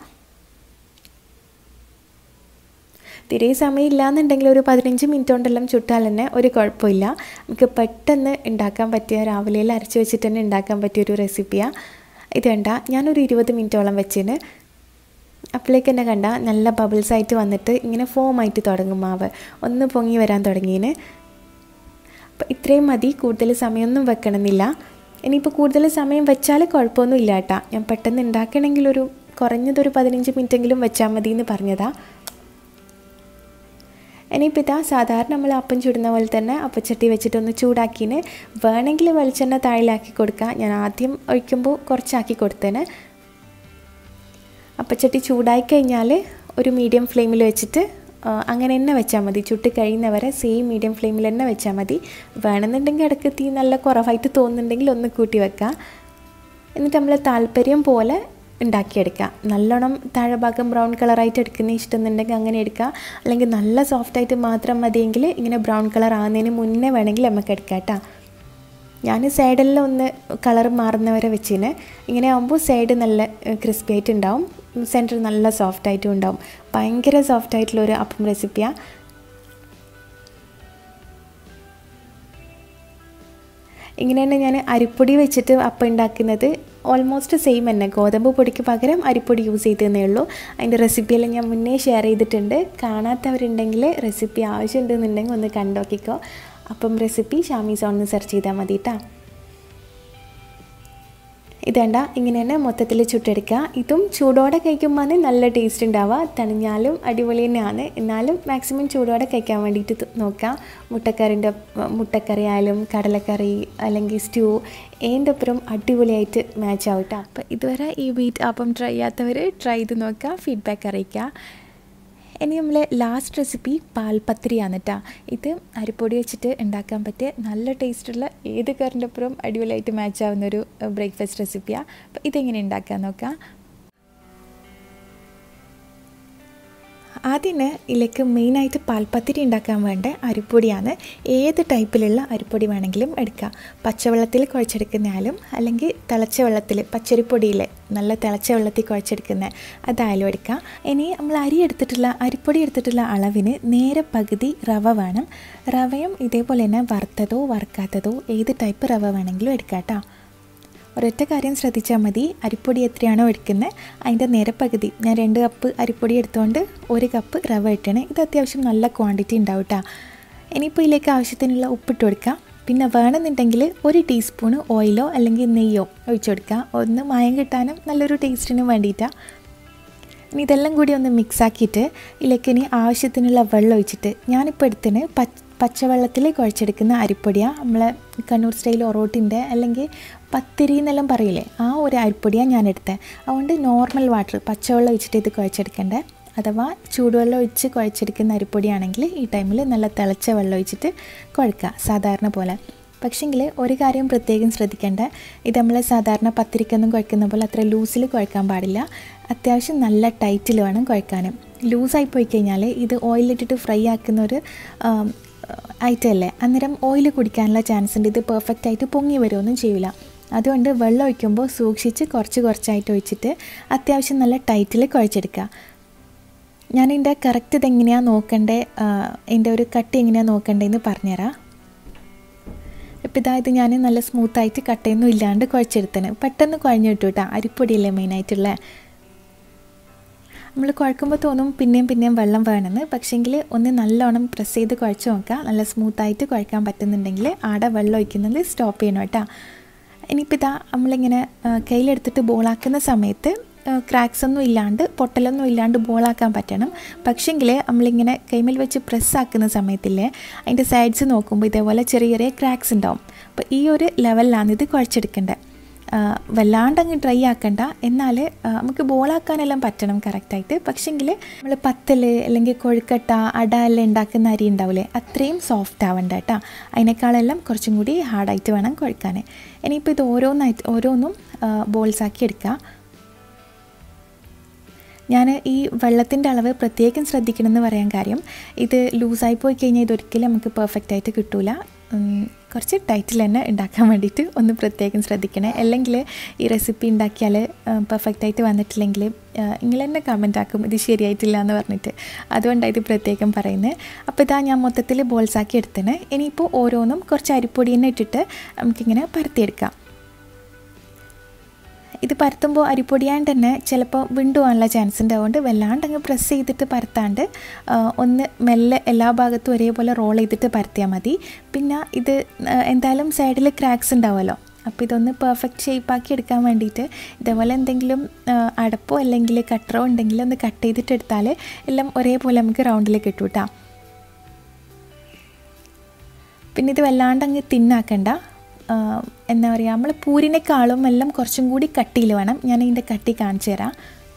തീരെ സമയം ഇല്ലാന്നുണ്ടെങ്കിൽ ഒരു പതിനഞ്ച് മിനിറ്റ് കൊണ്ടെല്ലാം ചുട്ടാൽ തന്നെ ഒരു കുഴപ്പമില്ല നമുക്ക് പെട്ടെന്ന് ഉണ്ടാക്കാൻ പറ്റിയ രാവിലെയിൽ അരച്ച് വെച്ചിട്ട് തന്നെ ഉണ്ടാക്കാൻ പറ്റിയ ഒരു റെസിപ്പിയാണ് ഇത് കണ്ട ഞാനൊരു ഇരുപത് മിനിറ്റോളം വെച്ചിന് അപ്പോഴേക്ക് തന്നെ കണ്ട നല്ല ബബിൾസ് ആയിട്ട് വന്നിട്ട് ഇങ്ങനെ ഫോം ആയിട്ട് തുടങ്ങും മാവ് ഒന്ന് പൊങ്ങി വരാൻ തുടങ്ങിയതിന് അപ്പം ഇത്രയും മതി കൂടുതൽ സമയമൊന്നും വെക്കണമെന്നില്ല ഇനിയിപ്പോൾ കൂടുതൽ സമയം വെച്ചാൽ കുഴപ്പമൊന്നും ഇല്ല കേട്ടാ ഞാൻ പെട്ടെന്ന് ഉണ്ടാക്കണമെങ്കിൽ ഒരു കുറഞ്ഞതൊരു പതിനഞ്ച് മിനിറ്റെങ്കിലും വെച്ചാൽ മതി എന്ന് പറഞ്ഞതാ ഇനിയിപ്പോൾ ഇതാ സാധാരണ നമ്മൾ അപ്പം ചുടുന്ന പോലെ തന്നെ അപ്പച്ചട്ടി വെച്ചിട്ടൊന്ന് ചൂടാക്കിന് വേണമെങ്കിൽ വെളിച്ചെണ്ണ താഴിലാക്കി കൊടുക്കുക ഞാൻ ആദ്യം ഒഴിക്കുമ്പോൾ കുറച്ചാക്കി കൊടുത്തേന് അപ്പച്ചട്ടി ചൂടായി കഴിഞ്ഞാൽ ഒരു മീഡിയം ഫ്ലെയിമിൽ വെച്ചിട്ട് അങ്ങനെ തന്നെ വെച്ചാൽ മതി ചുട്ട് കഴിയുന്നവരെ സെയിം മീഡിയം ഫ്ലെയിമിൽ തന്നെ വെച്ചാൽ മതി വേണമെന്നുണ്ടെങ്കിൽ ഇടയ്ക്ക് തീ നല്ല കുറവായിട്ട് തോന്നുന്നുണ്ടെങ്കിൽ ഒന്ന് കൂട്ടി വെക്കുക എന്നിട്ട് നമ്മൾ താല്പര്യം പോലെ ഉണ്ടാക്കിയെടുക്കുക നല്ലോണം താഴെ ഭാഗം ബ്രൗൺ കളറായിട്ട് എടുക്കുന്ന ഇഷ്ടമെന്നുണ്ടെങ്കിൽ അങ്ങനെ എടുക്കുക അല്ലെങ്കിൽ നല്ല സോഫ്റ്റായിട്ട് മാത്രം മതിയെങ്കിൽ ഇങ്ങനെ ബ്രൗൺ കളർ ആകുന്നതിന് മുന്നേ വേണമെങ്കിൽ നമുക്ക് എടുക്കാം കേട്ടോ ഞാൻ സൈഡെല്ലാം ഒന്ന് കളർ മാറുന്നവരെ വെച്ചിന് ഇങ്ങനെ ആകുമ്പോൾ സൈഡ് നല്ല ക്രിസ്പി ആയിട്ട് ഉണ്ടാവും സെൻറ്റർ നല്ല സോഫ്റ്റ് ആയിട്ടും ഉണ്ടാവും ഭയങ്കര സോഫ്റ്റ് ആയിട്ടുള്ള ഒരു അപ്പം റെസിപ്പിയാണ് ഇങ്ങനെ തന്നെ ഞാൻ അരിപ്പൊടി വെച്ചിട്ട് അപ്പം ഉണ്ടാക്കുന്നത് ഓൾമോസ്റ്റ് സെയിം തന്നെ ഗോതമ്പ് പൊടിക്ക് പകരം അരിപ്പൊടി യൂസ് ചെയ്തതേ ഉള്ളൂ അതിൻ്റെ റെസിപ്പിയെല്ലാം ഞാൻ മുന്നേ ഷെയർ ചെയ്തിട്ടുണ്ട് കാണാത്തവരുണ്ടെങ്കിൽ റെസിപ്പി ആവശ്യമുണ്ടെന്നുണ്ടെങ്കിൽ ഒന്ന് കണ്ടോക്കിക്കോ അപ്പം റെസിപ്പി ഷാമി സോണിന്ന് സെർച്ച് ചെയ്താൽ മതി കേട്ടോ ഇതേണ്ട ഇങ്ങനെ തന്നെ മൊത്തത്തിൽ ചുട്ടെടുക്കുക ഇതും ചൂടോടെ കഴിക്കുമ്പോൾ നല്ല ടേസ്റ്റ് ഉണ്ടാവുക തണിഞ്ഞാലും അടിപൊളി തന്നെയാണ് എന്നാലും മാക്സിമം ചൂടോടെ കഴിക്കാൻ വേണ്ടിയിട്ട് നോക്കാം മുട്ടക്കറിൻ്റെ മുട്ടക്കറി ആയാലും കടലക്കറി അല്ലെങ്കിൽ സ്റ്റ്യൂ ഏൻ്റെ ഒപ്പരം അടിപൊളിയായിട്ട് മാച്ച് ആവും കേട്ടോ അപ്പോൾ ഇതുവരെ ഈ വീറ്റ് അപ്പം ട്രൈ ചെയ്യാത്തവർ ട്രൈ ചെയ്ത് നോക്കുക ഫീഡ്ബാക്ക് അറിയിക്കുക ഇനി നമ്മൾ ലാസ്റ്റ് റെസിപ്പി പാൽപത്രിയാണ് കേട്ടോ ഇത് അരിപ്പൊടി വെച്ചിട്ട് ഉണ്ടാക്കാൻ പറ്റിയ നല്ല ടേസ്റ്റുള്ള ഏത് കറിൻ്റെ അപ്പുറം അടിപൊളിയായിട്ട് മാച്ച് ആവുന്ന ഒരു ബ്രേക്ക്ഫാസ്റ്റ് റെസിപ്പിയാണ് അപ്പോൾ ഇതെങ്ങനെ ഉണ്ടാക്കാൻ നോക്കാം ആദ്യം ഇതിലേക്ക് മെയിനായിട്ട് പാൽപ്പത്തിരി ഉണ്ടാക്കാൻ വേണ്ട അരിപ്പൊടിയാണ് ഏത് ടൈപ്പിലുള്ള അരിപ്പൊടി വേണമെങ്കിലും എടുക്കാം പച്ചവെള്ളത്തിൽ കുഴച്ചെടുക്കുന്നയാലും അല്ലെങ്കിൽ തിളച്ച വെള്ളത്തിൽ പച്ചരിപ്പൊടിയിൽ നല്ല തിളച്ച വെള്ളത്തിൽ കുഴച്ചെടുക്കുന്ന അതായാലും എടുക്കാം ഇനി നമ്മൾ അരി എടുത്തിട്ടുള്ള അരിപ്പൊടി എടുത്തിട്ടുള്ള അളവിന് നേരെ പകുതി റവ വേണം റവയും ഇതേപോലെ തന്നെ വറുത്തതോ വറുക്കാത്തതോ ഏത് ടൈപ്പ് റവ വേണമെങ്കിലും എടുക്കാം കേട്ടോ ഒരൊറ്റ കാര്യം ശ്രദ്ധിച്ചാൽ മതി അരിപ്പൊടി എത്രയാണോ എടുക്കുന്നത് അതിൻ്റെ നേരെ പകുതി ഞാൻ രണ്ട് കപ്പ് അരിപ്പൊടി എടുത്തുകൊണ്ട് ഒരു കപ്പ് റവ ഇട്ടണേ ഇത് അത്യാവശ്യം നല്ല ക്വാണ്ടിറ്റി ഉണ്ടാവും കേട്ടോ ഇനിയിപ്പോൾ ഇതിലേക്ക് ആവശ്യത്തിനുള്ള ഉപ്പിട്ട് കൊടുക്കാം പിന്നെ വേണമെന്നുണ്ടെങ്കിൽ ഒരു ടീസ്പൂണ് ഓയിലോ അല്ലെങ്കിൽ നെയ്യോ ഒഴിച്ചു കൊടുക്കുക ഒന്ന് മയം കിട്ടാനും നല്ലൊരു ടേസ്റ്റിനും വേണ്ടിയിട്ടാണ് ഇനി ഇതെല്ലാം കൂടി ഒന്ന് മിക്സ് ആക്കിയിട്ട് ഇതിലേക്ക് ഇനി ആവശ്യത്തിനുള്ള വെള്ളം ഒഴിച്ചിട്ട് ഞാനിപ്പോൾ എടുത്തിന് പച്ച പച്ചവെള്ളത്തിൽ കുഴച്ചെടുക്കുന്ന അരിപ്പൊടിയാണ് നമ്മളെ കണ്ണൂർ സ്റ്റൈൽ ഒറോട്ടിൻ്റെ അല്ലെങ്കിൽ പത്തിരി എന്നെല്ലാം പറയില്ലേ ആ ഒരു അരിപ്പൊടിയാണ് ഞാൻ എടുത്തത് അതുകൊണ്ട് നോർമൽ വാട്ടർ പച്ചവെള്ളം ഒഴിച്ചിട്ട് ഇത് കുഴച്ചെടുക്കണ്ടേ അഥവാ ചൂടുവെള്ളം ഒഴിച്ച് കുഴച്ചെടുക്കുന്ന അരിപ്പൊടിയാണെങ്കിൽ ഈ ടൈമിൽ നല്ല തിളച്ച വെള്ളം ഒഴിച്ചിട്ട് കുഴക്കുക സാധാരണ പോലെ പക്ഷെങ്കിൽ ഒരു കാര്യം പ്രത്യേകം ശ്രദ്ധിക്കേണ്ട ഇത് നമ്മൾ സാധാരണ പത്തിരിക്കൊന്നും കുഴക്കുന്ന പോലെ അത്ര ലൂസിൽ കുഴക്കാൻ പാടില്ല അത്യാവശ്യം നല്ല ടൈറ്റിൽ വേണം കുഴക്കാനും ലൂസായി പോയി കഴിഞ്ഞാൽ ഇത് ഓയിലിട്ടിട്ട് ഫ്രൈ ആക്കുന്ന ഒരു ഐറ്റം അല്ലേ അന്നേരം ഓയിൽ കുടിക്കാനുള്ള ചാൻസ് ഉണ്ട് ഇത് പെർഫെക്റ്റ് ആയിട്ട് പൊങ്ങി വരുമൊന്നും ചെയ്യില്ല അതുകൊണ്ട് വെള്ളം ഒഴിക്കുമ്പോൾ സൂക്ഷിച്ച് കുറച്ച് കുറച്ചായിട്ട് ഒഴിച്ചിട്ട് അത്യാവശ്യം നല്ല ടൈറ്റിൽ കുഴച്ചെടുക്കുക ഞാൻ ഇതിൻ്റെ കറക്റ്റ് ഇതെങ്ങനെയാണ് നോക്കണ്ടേ എൻ്റെ ഒരു കട്ടി എങ്ങനെയാണ് നോക്കണ്ടേന്ന് പറഞ്ഞുതരാം ഇപ്പം ഇതായത് ഞാൻ നല്ല സ്മൂത്തായിട്ട് കട്ടയൊന്നും ഇല്ലാണ്ട് കുഴച്ചെടുത്തന് പെട്ടെന്ന് കുഴഞ്ഞു കിട്ടും കേട്ടോ അരിപ്പൊടിയല്ലേ മെയിനായിട്ടുള്ള നമ്മൾ കുഴക്കുമ്പോൾ തോന്നും പിന്നെയും പിന്നെയും വെള്ളം വേണമെന്ന് പക്ഷേങ്കിൽ ഒന്ന് നല്ലോണം പ്രസ് ചെയ്ത് കുഴച്ച് നോക്കുക നല്ല സ്മൂത്തായിട്ട് കുഴക്കാൻ പറ്റുന്നുണ്ടെങ്കിൽ ആടെ വെള്ളം ഒഴിക്കുന്നത് സ്റ്റോപ്പ് ചെയ്യണം കേട്ടോ ഇനിയിപ്പോൾ ഇതാ നമ്മളിങ്ങനെ കയ്യിലെടുത്തിട്ട് ബോളാക്കുന്ന സമയത്ത് ക്രാക്സ് ഒന്നും ഇല്ലാണ്ട് പൊട്ടലൊന്നും ഇല്ലാണ്ട് ബോളാക്കാൻ പറ്റണം പക്ഷേങ്കിൽ നമ്മളിങ്ങനെ കൈമേൽ വെച്ച് പ്രസ് ആക്കുന്ന സമയത്തില്ലേ അതിൻ്റെ സൈഡ്സ് നോക്കുമ്പോൾ ഇതേപോലെ ചെറിയ ചെറിയ ക്രാക്സ് ഉണ്ടാവും അപ്പോൾ ഈ ഒരു ലെവലിലാണ് ഇത് കുഴച്ചെടുക്കേണ്ടത് വല്ലാണ്ട് അങ്ങ് ഡ്രൈ ആക്കണ്ട എന്നാൽ നമുക്ക് ബോളാക്കാനെല്ലാം പറ്റണം കറക്റ്റായിട്ട് പക്ഷേങ്കിൽ നമ്മൾ പത്തൽ അല്ലെങ്കിൽ കൊഴുക്കട്ട അട എല്ലാം ഉണ്ടാക്കുന്ന അരി ഉണ്ടാവില്ലേ അത്രയും സോഫ്റ്റ് ആവണ്ട കേട്ടോ അതിനേക്കാളെല്ലാം കുറച്ചും കൂടി ഹാർഡായിട്ട് വേണം കുഴക്കാൻ ഇനിയിപ്പോൾ ഇത് ഓരോന്നായിട്ട് ഓരോന്നും ബോൾസാക്കി എടുക്കുക ഞാൻ ഈ വെള്ളത്തിൻ്റെ അളവ് പ്രത്യേകം ശ്രദ്ധിക്കണമെന്ന് പറയാൻ കാര്യം ഇത് ലൂസായി പോയി കഴിഞ്ഞാൽ ഇതൊരിക്കലും നമുക്ക് പെർഫെക്റ്റ് ആയിട്ട് കിട്ടില്ല കുറച്ച് ടൈറ്റിൽ തന്നെ ഉണ്ടാക്കാൻ വേണ്ടിയിട്ട് ഒന്ന് പ്രത്യേകം ശ്രദ്ധിക്കണേ അല്ലെങ്കിൽ ഈ റെസിപ്പി ഉണ്ടാക്കിയാൽ പെർഫെക്റ്റ് ആയിട്ട് വന്നിട്ടില്ലെങ്കിൽ നിങ്ങൾ തന്നെ കമൻ്റ് ആക്കും ഇത് ശരിയായിട്ടില്ല എന്ന് പറഞ്ഞിട്ട് അതുകൊണ്ടാണ് ഇത് പ്രത്യേകം പറയുന്നത് അപ്പോൾ ഇതാ ഞാൻ മൊത്തത്തിൽ ബോൾസാക്കി എടുത്തത് ഇനിയിപ്പോൾ ഓരോന്നും കുറച്ച് അരിപ്പൊടി തന്നെ ഇട്ടിട്ട് നമുക്കിങ്ങനെ പരത്തിയെടുക്കാം ഇത് പരത്തുമ്പോൾ അരിപ്പൊടിയാണ്ട് തന്നെ ചിലപ്പോൾ വിണ്ടു പോകാനുള്ള ചാൻസ് ഉണ്ട് അതുകൊണ്ട് വല്ലാണ്ട് അങ്ങ് പ്രസ് ചെയ്തിട്ട് പരത്താണ്ട് ഒന്ന് മെല്ലെ എല്ലാ ഭാഗത്തും ഒരേപോലെ റോൾ ചെയ്തിട്ട് പരത്തിയാൽ മതി പിന്നെ ഇത് എന്തായാലും സൈഡിൽ ക്രാക്സ് ഉണ്ടാവുമല്ലോ അപ്പോൾ ഇതൊന്ന് പെർഫെക്റ്റ് ഷേപ്പാക്കി എടുക്കാൻ വേണ്ടിയിട്ട് ഇതേപോലെ എന്തെങ്കിലും അടപ്പോ അല്ലെങ്കിൽ കട്ടറോ ഉണ്ടെങ്കിൽ ഒന്ന് കട്ട് ചെയ്തിട്ട് എടുത്താൽ എല്ലാം ഒരേപോലെ നമുക്ക് റൗണ്ടിൽ കിട്ടും കേട്ടോ പിന്നെ ഇത് വല്ലാണ്ട് അങ്ങ് തിന്നാക്കണ്ട എന്താ പറയുക നമ്മൾ പൂരിനേക്കാളും എല്ലാം കുറച്ചും കൂടി കട്ടിയിൽ വേണം ഞാൻ ഇതിൻ്റെ കട്ടി കാണിച്ചു തരാം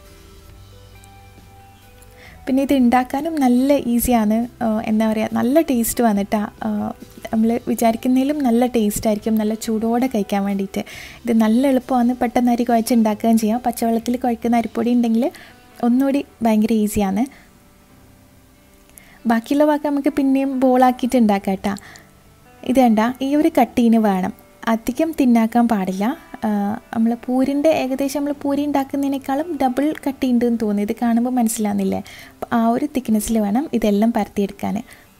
പിന്നെ ഇത് ഉണ്ടാക്കാനും നല്ല ഈസിയാണ് എന്താ പറയുക നല്ല ടേസ്റ്റ് വന്നിട്ടാണ് നമ്മൾ വിചാരിക്കുന്നതിലും നല്ല ടേസ്റ്റ് ആയിരിക്കും നല്ല ചൂടോടെ കഴിക്കാൻ വേണ്ടിയിട്ട് ഇത് നല്ല എളുപ്പമാണ് പെട്ടെന്ന് അരി കുഴച്ച് ഉണ്ടാക്കുകയും ചെയ്യാം പച്ചവെള്ളത്തിൽ കുഴക്കുന്ന അരിപ്പൊടി ഉണ്ടെങ്കിൽ ഒന്നുകൂടി ഭയങ്കര ഈസിയാണ് ബാക്കിയുള്ള ഭാഗം നമുക്ക് പിന്നെയും ബോളാക്കിയിട്ട് ഉണ്ടാക്കാം കേട്ടോ ഇത് വേണ്ട ഈ ഒരു കട്ടീന് വേണം അധികം തിന്നാക്കാൻ പാടില്ല നമ്മൾ പൂരിൻ്റെ ഏകദേശം നമ്മൾ പൂരി ഉണ്ടാക്കുന്നതിനേക്കാളും ഡബിൾ കട്ടി ഉണ്ട് എന്ന് തോന്നി ഇത് കാണുമ്പോൾ മനസ്സിലാകുന്നില്ലേ അപ്പോൾ ആ ഒരു തിക്നെസ്സിൽ വേണം ഇതെല്ലാം പരത്തിയെടുക്കാൻ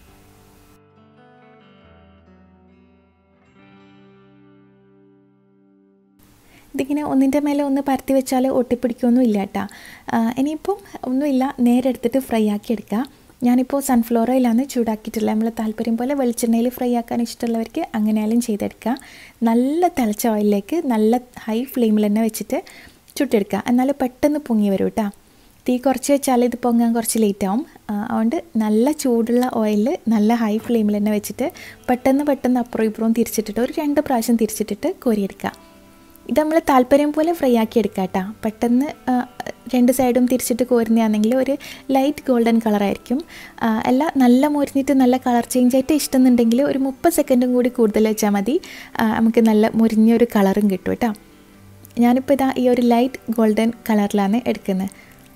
ഇതിങ്ങനെ ഒന്നിൻ്റെ മേലെ ഒന്ന് പരത്തി വെച്ചാൽ ഒട്ടിപ്പിടിക്കുകയൊന്നും ഇല്ല കേട്ടോ ഇനിയിപ്പം ഒന്നുമില്ല നേരെ എടുത്തിട്ട് ഫ്രൈ ആക്കി എടുക്കുക ഞാനിപ്പോൾ സൺഫ്ലവർ ഓയിലാണ് ചൂടാക്കിയിട്ടുള്ളത് നമ്മൾ താല്പര്യം പോലെ വെളിച്ചെണ്ണയിൽ ഫ്രൈ ആക്കാൻ ഇഷ്ടമുള്ളവർക്ക് അങ്ങനെയാലും ചെയ്തെടുക്കുക നല്ല തിളച്ച ഓയിലിലേക്ക് നല്ല ഹൈ ഫ്ലെയിമിൽ തന്നെ വെച്ചിട്ട് ചുട്ടെടുക്കുക എന്നാൽ പെട്ടെന്ന് പൊങ്ങി വരും കേട്ടോ തീ കുറച്ച് വെച്ചാൽ ഇത് പൊങ്ങാൻ കുറച്ച് ലേറ്റ് ആവും അതുകൊണ്ട് നല്ല ചൂടുള്ള ഓയിൽ നല്ല ഹൈ ഫ്ലെയിമിൽ തന്നെ വെച്ചിട്ട് പെട്ടെന്ന് പെട്ടെന്ന് അപ്പുറം ഇപ്പുറവും തിരിച്ചിട്ടിട്ട് ഒരു രണ്ട് പ്രാവശ്യം തിരിച്ചിട്ടിട്ട് കോരിയെടുക്കുക ഇത് നമ്മൾ താല്പര്യം പോലെ ഫ്രൈ ആക്കി എടുക്കുക കേട്ടോ പെട്ടെന്ന് രണ്ട് സൈഡും തിരിച്ചിട്ട് കോരുന്നതാണെങ്കിൽ ഒരു ലൈറ്റ് ഗോൾഡൻ കളറായിരിക്കും അല്ല നല്ല മുരിഞ്ഞിട്ട് നല്ല കളർ ചേഞ്ച് ആയിട്ട് ഇഷ്ടമെന്നുണ്ടെങ്കിൽ ഒരു മുപ്പത് സെക്കൻഡും കൂടി കൂടുതൽ വെച്ചാൽ മതി നമുക്ക് നല്ല മുരിഞ്ഞൊരു കളറും കിട്ടും കേട്ടോ ഞാനിപ്പോൾ ഇതാ ഈ ഒരു ലൈറ്റ് ഗോൾഡൻ കളറിലാണ് എടുക്കുന്നത്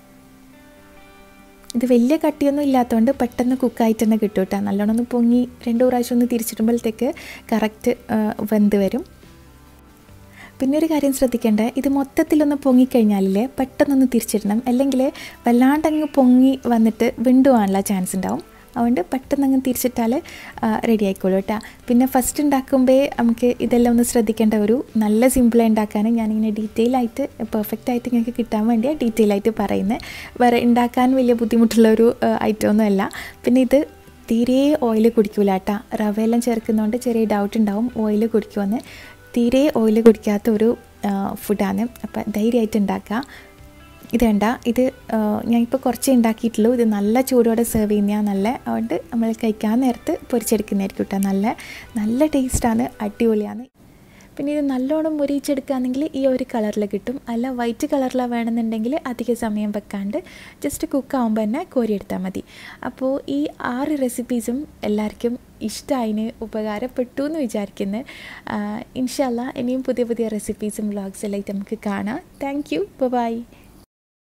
ഇത് വലിയ കട്ടിയൊന്നും ഇല്ലാത്തതുകൊണ്ട് പെട്ടെന്ന് കുക്കായിട്ട് തന്നെ കിട്ടും കേട്ടോ നല്ലോണം ഒന്ന് പൊങ്ങി രണ്ടു പ്രാവശ്യം ഒന്ന് തിരിച്ചിടുമ്പോഴത്തേക്ക് കറക്റ്റ് വെന്ത് വരും പിന്നെ ഒരു കാര്യം ശ്രദ്ധിക്കേണ്ടത് ഇത് മൊത്തത്തിലൊന്ന് പൊങ്ങിക്കഴിഞ്ഞാലില്ലേ പെട്ടെന്നൊന്ന് തിരിച്ചിടണം അല്ലെങ്കിൽ വല്ലാണ്ടങ്ങ് പൊങ്ങി വന്നിട്ട് വിണ്ടുപോകാനുള്ള ചാൻസ് ഉണ്ടാവും അതുകൊണ്ട് പെട്ടെന്ന് അങ്ങ് തിരിച്ചിട്ടാൽ റെഡി ആയിക്കോളൂ കേട്ടോ പിന്നെ ഫസ്റ്റ് ഉണ്ടാക്കുമ്പോൾ നമുക്ക് ഇതെല്ലാം ഒന്ന് ശ്രദ്ധിക്കേണ്ട ഒരു നല്ല സിമ്പിളായി ഉണ്ടാക്കാൻ ഞാനിങ്ങനെ ഡീറ്റെയിൽ ആയിട്ട് പെർഫെക്റ്റ് ആയിട്ട് നിങ്ങൾക്ക് കിട്ടാൻ വേണ്ടിയാണ് ഡീറ്റെയിൽ ആയിട്ട് പറയുന്നത് വേറെ ഉണ്ടാക്കാൻ വലിയ ബുദ്ധിമുട്ടുള്ള ഒരു ഐറ്റം ഒന്നുമല്ല പിന്നെ ഇത് തീരെ ഓയിൽ കുടിക്കൂല കേട്ടോ റവയെല്ലാം ചേർക്കുന്നതുകൊണ്ട് ചെറിയ ഡൗട്ട് ഉണ്ടാവും ഓയിൽ കുടിക്കുമെന്ന് തീരെ ഓയിൽ കുടിക്കാത്ത ഒരു ഫുഡാണ് അപ്പം ധൈര്യമായിട്ട് ഉണ്ടാക്കുക ഇത് വേണ്ട ഇത് ഞാനിപ്പോൾ കുറച്ചേ ഉണ്ടാക്കിയിട്ടുള്ളൂ ഇത് നല്ല ചൂടോടെ സെർവ് ചെയ്യുന്നതാണ് നല്ല അതുകൊണ്ട് നമ്മൾ കഴിക്കാൻ നേരത്ത് പൊരിച്ചെടുക്കുന്നതായിരിക്കും കേട്ടോ നല്ല നല്ല ടേസ്റ്റാണ് അടിപൊളിയാണ് പിന്നെ ഇത് നല്ലോണം മുരിച്ചെടുക്കുകയാണെങ്കിൽ ഈ ഒരു കളറിൽ കിട്ടും അല്ല വൈറ്റ് കളറിലാണ് വേണമെന്നുണ്ടെങ്കിൽ അധിക സമയം വെക്കാണ്ട് ജസ്റ്റ് കുക്കാവുമ്പോൾ തന്നെ കോരിയെടുത്താൽ മതി അപ്പോൾ ഈ ആറ് റെസിപ്പീസും എല്ലാവർക്കും ഇഷ്ടമായിന് ഉപകാരപ്പെട്ടു എന്ന് വിചാരിക്കുന്നു ഇൻഷല്ല ഇനിയും പുതിയ പുതിയ റെസിപ്പീസും വ്ളോഗ്സ് എല്ലാം നമുക്ക് കാണാം താങ്ക് യു ബൈ